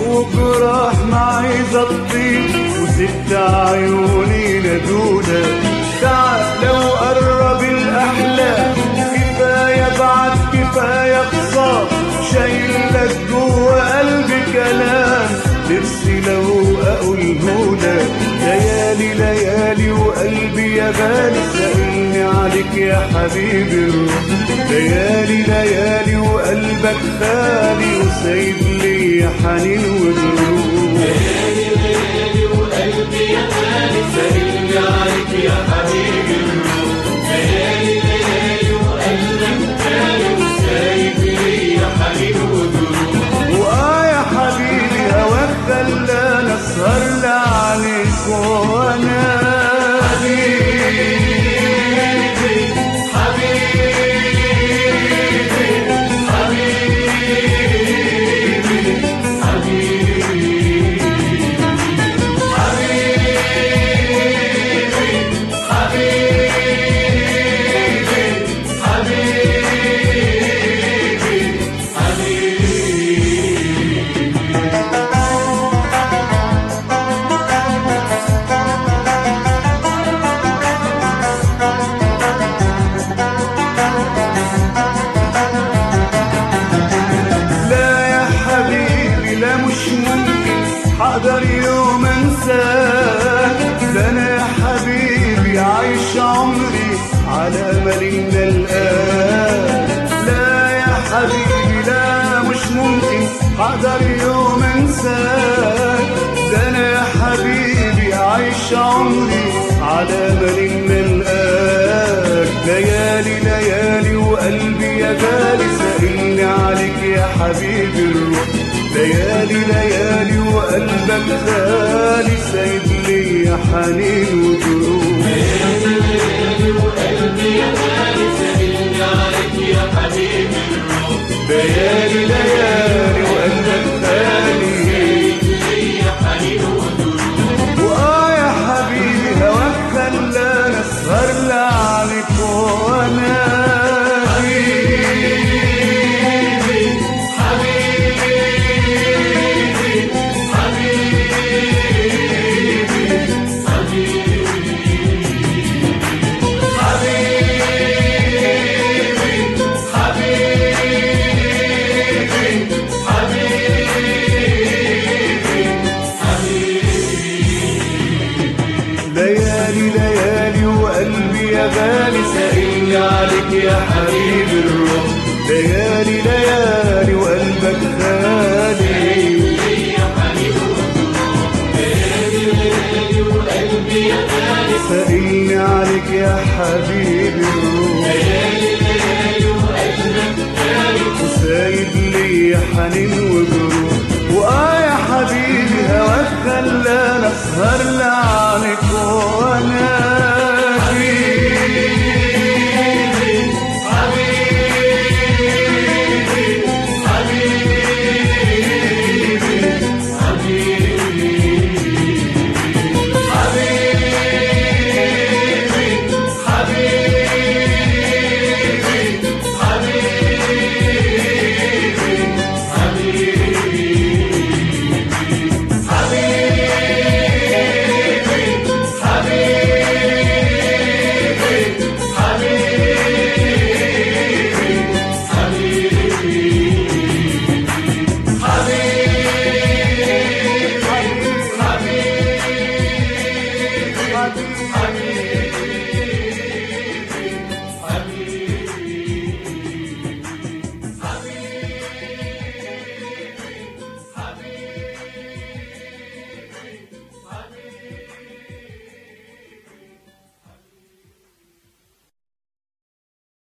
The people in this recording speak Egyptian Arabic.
وجراح معي زطيت وست عيوني ندودة تعال وقرب الأحلام كفاية بعد كفاية قصار شايل لك جوا قلبي كلام نفسي لو أقوله لك ليالي ليالي وقلبي يا غالي سألني عليك يا حبيبي الروح ليالي ليالي وقلبك خالي وسايب لي حنين وجروح ليالي ليالي وقلبي يا غالي سألني عليك يا حبيبي الروح ليالي ليالي وقلبك غالي وسايب لي يا حنين وجروح وآه يا حبيبي هواك خلاني اسهر لعليك وانا حبيبي حبيبي حبيبي حبيبي لا يا حبيبي لا مش ممكن حقدر يوم انساك ده انا يا حبيبي عايش عمري على امل ان الآن لا يا حبيبي لا مش ممكن حقدر يوم انساك ده انا يا حبيبي عايش عمري على امل ان الآن ليالي ليالي وقلبي يا غالي سألني عليك يا حبيبي الروح ليالي ليالي وقلبك غالي سايب لي حنين وجروح ليالي ليالي وقلبي يا غالي سألني عليك يا حبيبي الروح ليالي ليالي وقلبك غالي سايب لي يا حنين وجروح وآه يا حبيبي هواك خلاني اسهر لعنك وانا ليالي ليالي وقلبي يا غالي سائلني عليك يا حبيبي الروح ليالي ليالي وقلبك غالي سائلني عليك يا حبيبي الروح وسايب لي حنين وجروح وآه يا حبيبي هواك خلاني اسهر لعنك وانا حبيبي